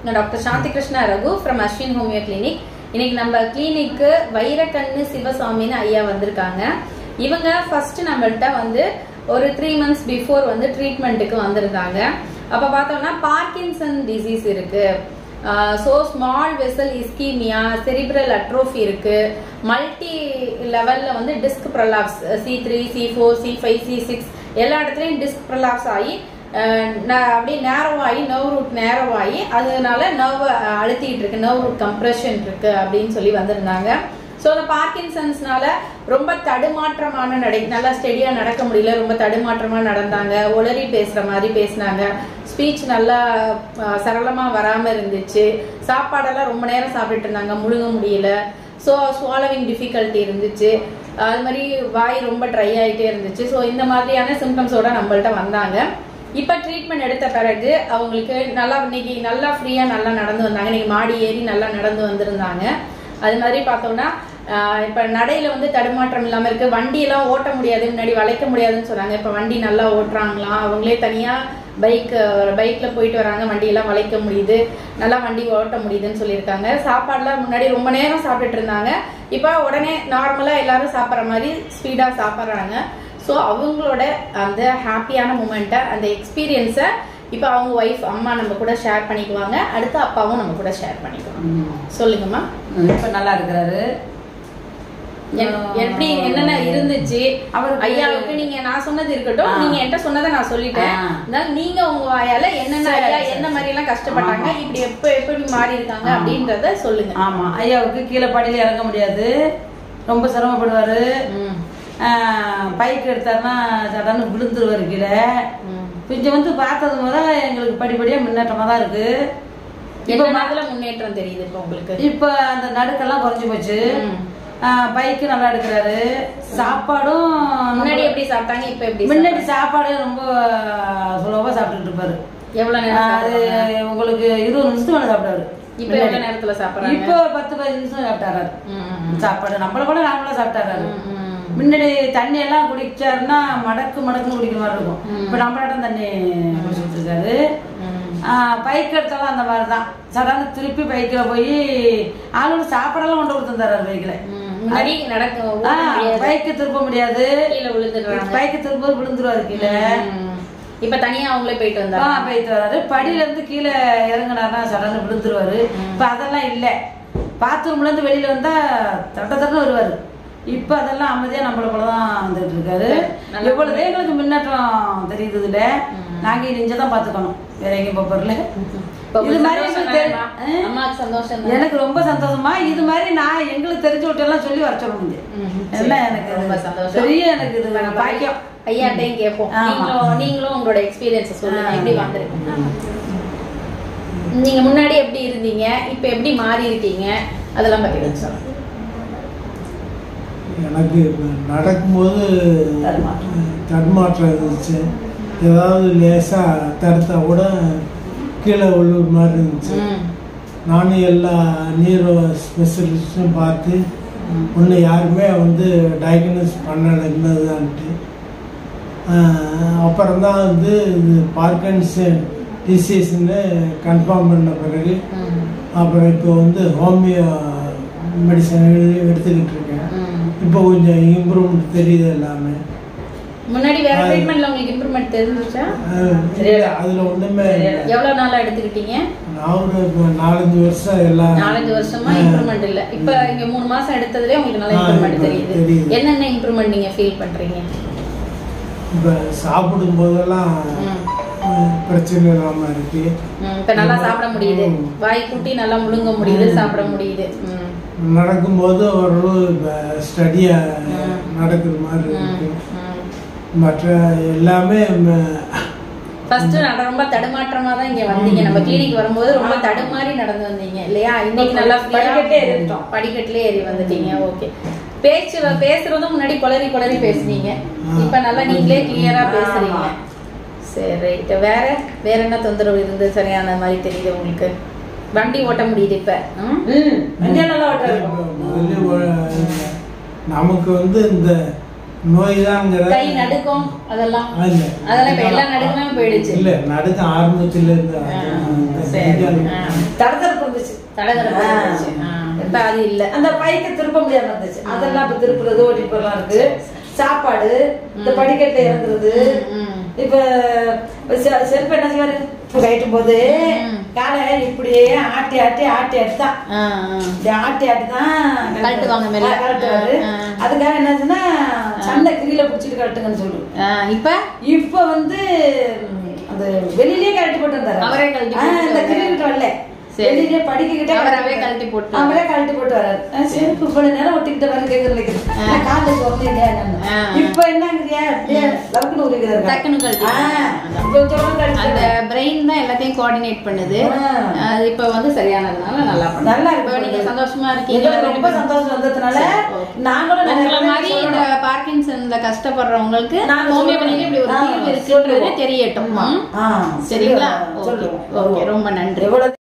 நான் doctor Shanthi Krishna Raghu from Ashwin homoeo clinic இன்னைக்கு நம்ம கிளினிக்கு வைரக்கண்ணு சிவசாமின்னு ஐயா வந்திருக்காங்க இவங்க ஃபர்ஸ்ட் நம்மள்ட்ட வந்து ஒரு த்ரீ மந்த்ஸ் பிஃபோர் வந்து ட்ரீட்மெண்ட்டுக்கு வந்திருந்தாங்க அப்போ பார்த்தோம்னா பார்க்கின்சன் டிசீஸ் இருக்கு so small vessel ischemia cerebral atrophy இருக்கு மல்டி லெவலில் வந்து disc prolapse C three C four C five C six எல்லா இடத்துலையும் டிஸ்க் ப்ரலாப்ஸ் ஆகி அஹ், ந- அப்படியே நேரோ ஆகி நர்வ் ரூட் நேரோ ஆகி அதனால நர்வ் அழுத்திட்டு இருக்கு நர்வ் ரூட் கம்ப்ரெஷன் இருக்கு அப்படின்னு சொல்லி வந்திருந்தாங்க ஸோ அந்த பார்க்கின்சன்ஸ்னால ரொம்ப தடுமாற்றமான நடை நல்லா ஸ்டெடியா நடக்க முடியல ரொம்ப தடுமாற்றமா நடந்தாங்க உளறி பேசுற மாதிரி பேசினாங்க ஸ்பீச் நல்லா அஹ், சரளமா வராம இருந்துச்சு சாப்பாடெல்லாம் ரொம்ப நேரம் சாப்பிட்டுட்டு இருந்தாங்க முழுங்க முடியல ஸோ ஸ்வாலவிங் டிஃபிகல்ட்டி இருந்துச்சு அது மாதிரி வாய் ரொம்ப ட்ரை ஆகிட்டே இருந்துச்சு ஸோ இந்த மாதிரியான சிம்டம்ஸோட நம்மள்ட்ட வந்தாங்க இப்போ ட்ரீட்மெண்ட் எடுத்த பிறகு அவங்களுக்கு நல்லா இன்னைக்கு நல்லா ஃப்ரீயாக நல்லா நடந்து வந்தாங்க இன்னைக்கு மாடி ஏறி நல்லா நடந்து வந்திருந்தாங்க அது மாதிரி பார்த்தோம்னா ஆஹ் இப்ப நடையில வந்து தடுமாற்றம் இல்லாம இருக்கு வண்டியெல்லாம் ஓட்ட முடியாது முன்னாடி வளைக்க முடியாதுன்னு சொன்னாங்க இப்ப வண்டி நல்லா ஓட்டுறாங்களாம் அவங்களே தனியா பைக் பைக்ல போயிட்டு வராங்க வண்டியெல்லாம் வளைக்க முடியுது நல்லா வண்டி ஓட்ட முடியுதுன்னு சொல்லியிருக்காங்க சாப்பாடுலாம் முன்னாடி ரொம்ப நேரம் சாப்பிட்டுட்டு இருந்தாங்க இப்போ உடனே நார்மலா எல்லாரும் சாப்பிட்ற மாதிரி ஸ்பீடா சாப்பிட்றாங்க ஸோ அவங்களோட அந்த ஹாப்பியான மூமெண்ட்டை அந்த எக்ஸ்பீரியன்ஸை இப்போ அவங்க ஒய்ஃப் அம்மா நம்ம கூட ஷேர் பண்ணிக்குவாங்க அடுத்து அப்பாவும் நம்ம கூட ஷேர் பண்ணிக்குவாங்க சொல்லுங்கம்மா இப்ப நல்லா இருக்கிறாரு என்- எப்படி என்னென்ன இருந்துச்சு அவருக்கு- ஐயாவுக்கு நீங்க நான் சொன்னது இருக்கட்டும் ஆ. நீங்க என்கிட்ட சொன்னதை நான் சொல்லிட்டேன் ஆ. அதனால நீங்க உங்க வாயால என்னென்ன சரி, ஐயா சரி. என்ன மாதிரி எல்லாம் கஷ்டப்பட்டாங்க ஆமா. இப்படி எப்ப எப்படி மாறி இருக்காங்க ஆமா. அப்படின்றத சொல்லுங்க ஆமா ஐயாவுக்கு கீழே படியில இறங்க முடியாது ரொம்ப சிரமப்படுவாரு ம். பைக் எடுத்தாருன்னா சடன்னு விழுந்துருவாரு கீழே ம். கொஞ்சம் வந்து பார்த்தது முத எங்களுக்கு படிப்படியா முன்னேற்றமா தான் இருக்கு என்ன இப்போ மாதிரி முன்னேற்றம் தெரியுது இப்போ உங்களுக்கு இப்ப அந்த நடுக்கெல்லாம் குறைஞ்சு போச்சு ம். பைக்கு நல்லா எடுக்கிறாரு சாப்பாடும் முன்னாடி எப்படி சாப்பிட்டாங்க இப்ப எப்படி முன்னாடி சாப்பாடு ரொம்ப சுலபமா சாப்பிட்டுட்டு இருப்பாரு எவ்வளவு நேரம் அது சாப்பிடுவாங்க? உங்களுக்கு இருபது நிமிஷத்துக்கு மேல சாப்பிட்டாரு இப்ப எவ்வளவு நேரத்துல சாப்பிடுறாங்க இப்போ பத்து பதினஞ்சு நிமிஷம் சாப்பிட்டாரு ம், ம், சாப்பாடு நம்மள கூட நாமளா சாப்பிட்டாரு ம், ம். முன்னாடி தண்ணி எல்லாம் குடிச்சாருன்னா மடக்கு மடக்குன்னு குடிக்கிற மாதிரி இருக்கும் ம். இப்ப நம்மளாட்டம் தண்ணி குடிச்சிட்டு இருக்காரு ம். பைக் எடுத்தாலும் அந்த மாதிரி தான் சடன்னு திருப்பி பைக்கில் போய் ஆளுங்க சாப்பாடெல்லாம் கொண்டு கொடுத்துருந்தாரு பைக்கில் ம். முன்னாடி நடக்க ஓட முடியாது. பைக்கு திருப்ப முடியாது கீழே விழுந்துடுறாங்க பைக்கு திரும்ப விழுந்துருவாரு கீழே ம். இப்ப தனியா அவங்களே போயிட்டு ஆ, வந்தாங்க போயிட்டு வராரு படியில இருந்து கீழே இறங்குனாருன்னா சடன்னு விழுந்துருவாரு இப்ப அதெல்லாம் இல்ல பாத்ரூம்ல இருந்து வெளியில வந்தா தட்ட தட்டன்னு வருவாரு இப்ப அதெல்லாம் அமைதியா நம்மள போலதான் வந்துட்டு இருக்காரு நல்லா எவ்வளவு எங்களுக்கு முன்னேற்றம் தெரியுது இதுல நாங்க இனிஞ்ச தான் பாத்துக்கணும் வேற எங்கேயும் போறல இப்ப இது உங்களுக்கு மாதிரி சந்தோஷம் எங்களுக்கு தெரி- தானேம்மா? ஆ? அம்மாவுக்கு சந்தோஷம் தானே? எனக்கு ரொம்ப சந்தோஷமா இது மாதிரி நான் எங்களுக்கு தெரிஞ்ச விட்டெல்லாம் சொல்லி வர சொல்லுங்க ம், என்ன சரி. எனக்கு ரொம்ப சந்தோஷம். பெரிய எனக்கு இது நம்ம பாக்கியம் ஐயாட்டையும் கேட்போம் ஆமா. நீங்களும் நீங்களும் உங்களோட எக்ஸ்பீரியன்ஸ் சொல்லுங்க ஆ. எப்படி வந்திருக்கீங்க நீங்க முன்னாடி எப்படி இருந்தீங்க இப்ப எப்படி மாறி இருக்கீங்க அதெல்லாம் பத்தி கொஞ்சம் சொல்லுங்க எனக்கு இப்ப நடக்கும்போது தடுமாற்றம். தடுமாற்றம் இருந்துச்சு ஏதாவது லேசாக தடுத்தா கூட கீழே விழுற மாதிரி இருந்துச்சு ம். நானும் எல்லா நியூரோ ஸ்பெஷலிஸ்டும் பார்த்து ஒன்றும் யாருமே வந்து டயக்னோஸ் பண்ணலை என்னதுதான்ட்டு அப்புறம் தான் வந்து இது பார்க்கன்சன் டிசீஸ்னு கன்ஃபார்ம் பண்ண பிறகு ம். அப்புறம் இப்போ வந்து ஹோமியோ மெடிசன் எடுத்துக்கிட்டு இருக்கேன் ம். இப்போ கொஞ்சம் இம்ப்ரூவ்மெண்ட் தெரியுது எல்லாமே முன்னாடி வேற ஆ. ட்ரீட்மெண்ட்ல உங்களுக்கு இம்ப்ரூவ்மெண்ட் தெரிஞ்சுச்சா அஹ் இல்ல, அதுல ஒண்ணுமே இல்லை. எவ்வளவு நாளா எடுத்துக்கிட்டீங்க நான் ஒரு இப்போ நாலஞ்சு வருஷம் எல்லாம் நாலஞ்சு வருஷமா ஆ. இம்ப்ரூவ்மெண்ட் இல்ல இப்ப இங்க மூணு மாசம் எடுத்ததுலயே உங்களுக்கு நல்ல ஆ, இம்ப்ரூவ்மெண்ட் இப்ப தெரியுது தெரியுது. என்னென்ன இம்ப்ரூவ்மெண்ட் நீங்க ஃபீல் பண்றீங்க இப்போ சாப்பிடும் போதெல்லாம் ம். அஹ், பிரச்சனை இல்லாம இருக்கு ம், இப்ப நல்லா சாப்பிட முடியுது ம். வாய் கூட்டி நல்லா முழுங்க முடியுது ம். சாப்பிட முடியுது ம். நடக்கும்போது ஓரளவு இப்போ ஸ்டடியா ம். நடக்கிற மாதிரி ம். இருக்கு ம். மற்ற எல்லாமே ம- ஃபர்ஸ்ட் நான் ரொம்ப தடுமாற்றமா தான் இங்க வந்தீங்க நம்ம கிளினிக் வரும்போது ரொம்ப தடுமாறி நடந்து வந்தீங்க இல்லையா இன்னைக்கு நல்லா free-ஆ- படிக்கட்டே ஏறிட்டோம். படிக்கட்டுல ஏறி வந்துட்டீங்க ஓகே பேச்சு பேசுறதும் முன்னாடி குளறி குளறி பேசுனீங்க இப்ப நல்லா நீங்களே கிளியரா பேசுறீங்க ஆமா. சரி ரைட் வேற வேற என்ன தொந்தரவு இருந்து சரியான மாதிரி தெரியுது உங்களுக்கு வண்டி ஓட்ட முடியுது இப்ப ம்? ம் வண்டியா நல்லா ஓட்டுறாரு முதல்ல ஒ- நமக்கு வந்து இந்த நோய் தான்ங்கிற கை நடுக்கம் அதெல்லாம் இல்ல. அதெல்லாம் இப்ப எல்லா நடுக்கமே போயிடுச்சு இல்ல நடுக்க ஆரம்பத்துல இருந்து ஆ, அது- சரி அந்த ஆ. தடதரப்பு இருந்துச்சு தடதடப்பு ஆ. இருந்துச்சு. ஆ. இப்ப அது இல்ல அந்த பைக்கு திருப்ப முடியாம இருந்துச்சு அதெல்லாம் இப்ப திருப்புறது ஓட்டிப்பெல்லாம் இருக்கு சாப்பாடு இந்த படிக்கட்டுல இறங்குறது ம். இப்ப செ- செருப்பு என்ன செய்வாரு இப்ப கட்டும் போது ம். காலை இப்படியே ஆட்டி ஆட்டி ஆட்டி ஆட்டி தான் ஆ, ஆ. இப்படி ஆட்டி ஆட்டி தான் கழட்டுவாங்க மெல்ல. கழட்டுவாரு ஆ, ஆ. அதுக்காக என்னாச்சுன்னா சண்டை கிரியில பிடிச்சிட்டு கழட்டுங்கன்னு சொல்லு ஆ, இப்ப இப்ப வந்து ம், அந்த வெளியிலேயே கழட்டி போட்டு வந்தாரு அவரே கழட்டி ஆ, போட்டு இந்த வந்தாரு. கிரிக்கிட்ட வரல சரி. வெளியிலே படிக்கிட்டே அவராவே கழட்டி போட்டு அவரே கழட்டி போட்டு வராரு ஆ, செருப்பு இவ்வளவு நேரம் ஒட்டிக்கிட்ட மாதிரி கேட்கறது நினைக்கிறேன் காலில் சொல்றது இல்லையா என்னன்னு. ஆ. இப்ப என்னங்கிறியா அப்படியே லவுக்குன்னு உரிக்கிறாரு டக்குன்னு கழட்டி இப்ப சொல்றது கழட்டி அந்த பிரெயின் தான் எல்லாத்தையும் கோஆர்டினேட் பண்ணுது ஆ. அது இப்ப வந்து சரியானதுனால நல்லா பண்ணுது. நல்லா இப்ப இருக்கு நீங்க சந்தோஷமா இருக்கீங்க எங்களுக்கு ரொம்ப சந்தோஷம் வந்ததுனால நாங்களும் நிறைய உங்களை பேருக்கு மாதிரி இந்த சொல்லணும். பார்க்கின்சன்ல கஷ்டப்படுறவங்களுக்கு நாங்க ஹோமியோபதியில இப்படி ஒரு சொல்லுவோம். தீர்வு ஆ, இருக்குன்றது சொல்லுவோம். தெரியட்டும் ஆ, சரிங்களா சொல்லுவோம். ஓகே ஓகே ரொம்ப நன்றி எவ்வளவு